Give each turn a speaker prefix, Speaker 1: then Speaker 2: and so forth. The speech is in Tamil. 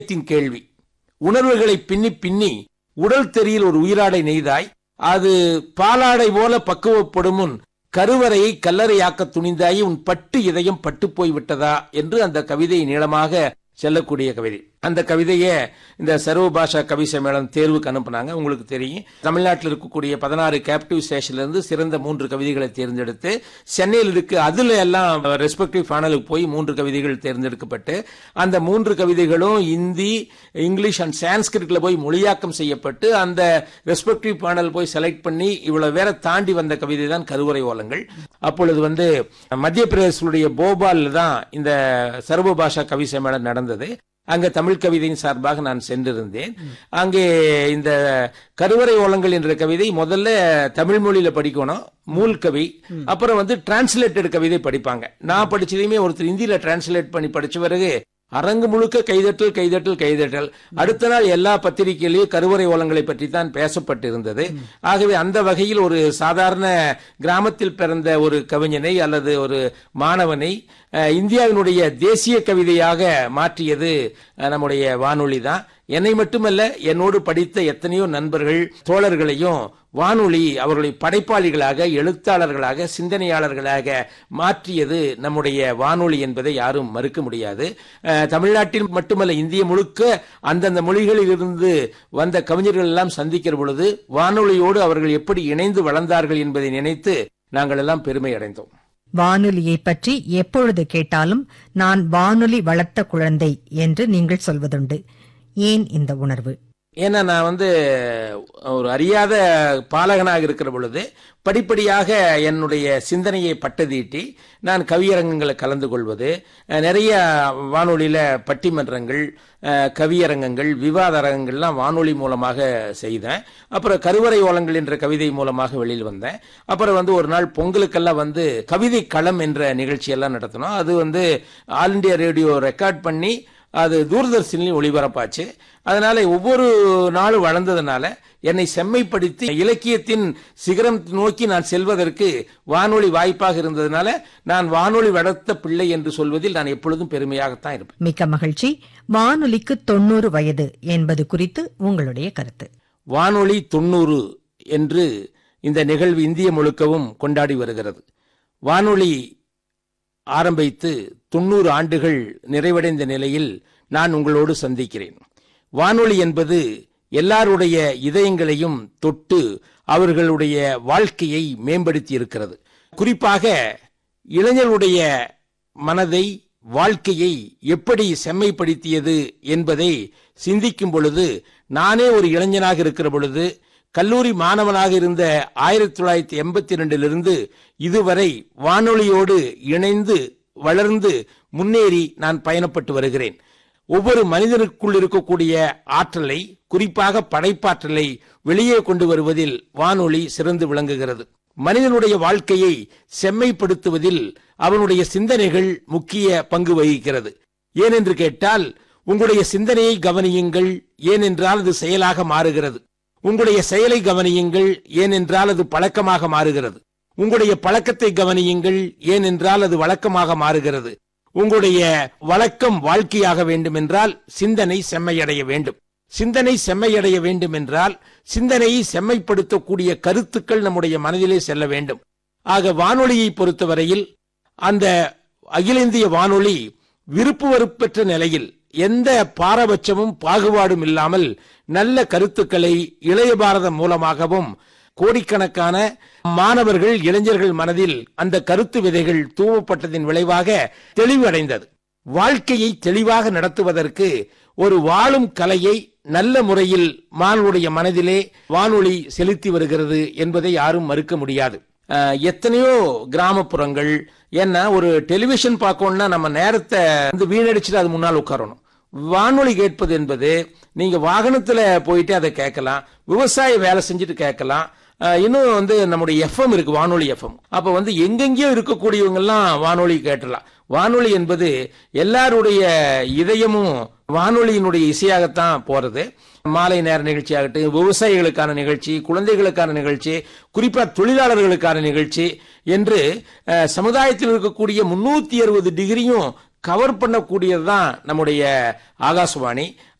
Speaker 1: இதயத்தின் கேள்வி உணர்வுகளை பின்னி பின்னி உடல் தெரியில் ஒரு உயிராடை நெய்தாய் அது பாலாடை போல பக்குவப்படும் முன் கருவறையை கல்லறையாக்க துணிந்தாய் உன் பட்டு இதயம் பட்டு போய் விட்டதா என்று அந்த கவிதை நீளமாக செல்லக்கூடிய கவிதை அந்த கவிதையை இந்த சர்வ பாஷா கவி சம்மேளனம் தேர்வுக்கு அனுப்புனாங்க உங்களுக்கு தெரியும் தமிழ்நாட்டில் இருக்கக்கூடிய பதினாறு கேப்டிவ் ஸ்டேஷன்ல இருந்து சிறந்த மூன்று கவிதைகளை தேர்ந்தெடுத்து சென்னையில் இருக்கு அதுல எல்லாம் ரெஸ்பெக்டிவ் ஃபேனலுக்கு போய் மூன்று கவிதைகள் தேர்ந்தெடுக்கப்பட்டு அந்த மூன்று கவிதைகளும் இந்தி இங்கிலீஷ் அண்ட் சான்ஸ்கிரிட்ல போய் மொழியாக்கம் செய்யப்பட்டு அந்த ரெஸ்பெக்டிவ் பேனல் போய் செலக்ட் பண்ணி இவ்வளவு வேற தாண்டி வந்த கவிதை தான் கருவறை ஓலங்கள் அப்பொழுது வந்து மத்திய பிரதேசனுடைய போபால்ல தான் இந்த சர்வ பாஷா கவி சம்மேளனம் நடந்தது அங்க தமிழ் கவிதையின் சார்பாக நான் சென்றிருந்தேன் அங்கே இந்த கருவறை ஓலங்கள் என்ற கவிதை முதல்ல தமிழ் மொழியில படிக்கணும் மூல் கவி அப்புறம் வந்து டிரான்ஸ்லேட்டட் கவிதை படிப்பாங்க நான் படிச்சதையுமே ஒருத்தர் இந்தியில டிரான்ஸ்லேட் பண்ணி படிச்ச பிறகு அரங்கு முழுக்க கைதட்டல் கைதட்டல் கைதட்டல் அடுத்த நாள் எல்லா பத்திரிகையிலையும் கருவறை ஓலங்களை பற்றி தான் பேசப்பட்டிருந்தது ஆகவே அந்த வகையில் ஒரு சாதாரண கிராமத்தில் பிறந்த ஒரு கவிஞனை அல்லது ஒரு மாணவனை அஹ், இந்தியாவினுடைய தேசிய கவிதையாக மாற்றியது அஹ், நம்முடைய வானொலி தான் என்னை மட்டுமல்ல என்னோடு படித்த எத்தனையோ நண்பர்கள் தோழர்களையும் வானொலி அவர்களை படைப்பாளிகளாக எழுத்தாளர்களாக சிந்தனையாளர்களாக மாற்றியது நம்முடைய வானொலி என்பதை யாரும் மறுக்க முடியாது அஹ், தமிழ்நாட்டில் மட்டுமல்ல இந்திய முழுக்க அந்தந்த மொழிகளில் இருந்து வந்த கவிஞர்கள் எல்லாம் சந்திக்கிற பொழுது வானொலியோடு அவர்கள் எப்படி இணைந்து வளர்ந்தார்கள் என்பதை நினைத்து நாங்கள் எல்லாம் பெருமை அடைந்தோம்
Speaker 2: வானொலியை பற்றி எப்பொழுது கேட்டாலும் நான் வானொலி வளர்த்த குழந்தை என்று நீங்கள் சொல்வதுண்டு ஏன் இந்த உணர்வு
Speaker 1: ஏன்னா நான் வந்து ஒரு அறியாத பாலகனாக இருக்கிற பொழுது படிப்படியாக என்னுடைய சிந்தனையை பட்டதீட்டி நான் கவியரங்கங்களை கலந்து கொள்வது அஹ், நிறைய வானொலியில பட்டிமன்றங்கள் அஹ், கவியரங்கங்கள் விவாத அரங்கங்கள்லாம் வானொலி மூலமாக செய்தேன் அப்புறம் கருவறை ஓலங்கள் என்ற கவிதை மூலமாக வெளியில் வந்தேன் அப்புறம் வந்து ஒரு நாள் பொங்கலுக்கெல்லாம் வந்து கவிதை களம் என்ற நிகழ்ச்சியெல்லாம் நடத்தினோம் அது வந்து ஆல் இண்டியா ரேடியோ ரெக்கார்ட் பண்ணி அது தூர்தர்ஷன்லையும் ஒளிபரப்பாச்சு அதனால ஒவ்வொரு நாளும் வளர்ந்ததுனால என்னை செம்மைப்படுத்தி இலக்கியத்தின் சிகரம் நோக்கி நான் செல்வதற்கு வானொலி வாய்ப்பாக இருந்ததுனால நான் வானொலி வளர்த்த பிள்ளை என்று சொல்வதில் நான் எப்பொழுதும் பெருமையாகத்தான் இருப்பேன்
Speaker 2: மிக்க மகிழ்ச்சி வானொலிக்கு தொண்ணூறு வயது என்பது குறித்து உங்களுடைய கருத்து
Speaker 1: வானொலி தொண்ணூறு என்று இந்த நிகழ்வு இந்திய முழுக்கவும் கொண்டாடி வருகிறது வானொலி ஆரம்பித்து தொண்ணூறு ஆண்டுகள் நிறைவடைந்த நிலையில் நான் உங்களோடு சந்திக்கிறேன் வானொலி என்பது எல்லாருடைய இதயங்களையும் தொட்டு அவர்களுடைய வாழ்க்கையை மேம்படுத்தி இருக்கிறது குறிப்பாக இளைஞருடைய மனதை வாழ்க்கையை எப்படி செம்மைப்படுத்தியது என்பதை சிந்திக்கும் பொழுது நானே ஒரு இளைஞனாக இருக்கிற பொழுது கல்லூரி மாணவனாக இருந்த ஆயிரத்தி தொள்ளாயிரத்தி எண்பத்தி ரெண்டிலிருந்து இதுவரை வானொலியோடு இணைந்து வளர்ந்து முன்னேறி நான் பயணப்பட்டு வருகிறேன் ஒவ்வொரு மனிதனுக்குள் இருக்கக்கூடிய ஆற்றலை குறிப்பாக படைப்பாற்றலை வெளியே கொண்டு வருவதில் வானொலி சிறந்து விளங்குகிறது மனிதனுடைய வாழ்க்கையை செம்மைப்படுத்துவதில் அவனுடைய சிந்தனைகள் முக்கிய பங்கு வகிக்கிறது ஏனென்று கேட்டால் உங்களுடைய சிந்தனையை கவனியுங்கள் ஏனென்றால் அது செயலாக மாறுகிறது உங்களுடைய செயலை கவனியுங்கள் ஏனென்றால் அது பழக்கமாக மாறுகிறது உங்களுடைய பழக்கத்தை கவனியுங்கள் ஏனென்றால் அது வழக்கமாக மாறுகிறது உங்களுடைய வழக்கம் வாழ்க்கையாக வேண்டும் என்றால் சிந்தனை செம்மையடைய வேண்டும் சிந்தனை செம்மையடைய வேண்டும் என்றால் சிந்தனையை செம்மைப்படுத்தக்கூடிய கருத்துக்கள் நம்முடைய மனதிலே செல்ல வேண்டும் ஆக வானொலியை பொறுத்தவரையில் அந்த அகில இந்திய வானொலி விருப்பு வெறுப்பற்ற நிலையில் எந்த பாரபட்சமும் பாகுபாடும் இல்லாமல் நல்ல கருத்துக்களை இளைய பாரதம் மூலமாகவும் கோடிக்கணக்கான மாணவர்கள் இளைஞர்கள் மனதில் அந்த கருத்து விதைகள் தூவப்பட்டதின் விளைவாக தெளிவடைந்தது வாழ்க்கையை தெளிவாக நடத்துவதற்கு ஒரு வாழும் கலையை நல்ல முறையில் மானுடைய மனதிலே வானொலி செலுத்தி வருகிறது என்பதை யாரும் மறுக்க முடியாது அஹ், எத்தனையோ கிராமப்புறங்கள் ஏன்னா ஒரு டெலிவிஷன் பார்க்கணும்னா நம்ம நேரத்தை வந்து வீணடிச்சுட்டு அது முன்னால் உட்காரணும் வானொலி கேட்பது என்பது நீங்க வாகனத்துல போயிட்டு அதை கேட்கலாம் விவசாய வேலை செஞ்சுட்டு கேட்கலாம் அஹ், இன்னும் வந்து நம்முடைய எஃப்எம் இருக்கு வானொலி எஃப்எம் அப்ப வந்து எங்கெங்கேயோ இருக்கக்கூடியவங்க எல்லாம் வானொலி கேட்டலாம் வானொலி என்பது எல்லாருடைய இதயமும் வானொலியினுடைய இசையாகத்தான் போறது மாலை நேர நிகழ்ச்சி ஆகட்டும் விவசாயிகளுக்கான நிகழ்ச்சி குழந்தைகளுக்கான நிகழ்ச்சி குறிப்பா தொழிலாளர்களுக்கான நிகழ்ச்சி என்று அஹ், சமுதாயத்தில் இருக்கக்கூடிய முன்னூத்தி அறுபது டிகிரியும் கவர் பண்ணக்கூடியது தான் நம்முடைய ஆகாசவாணி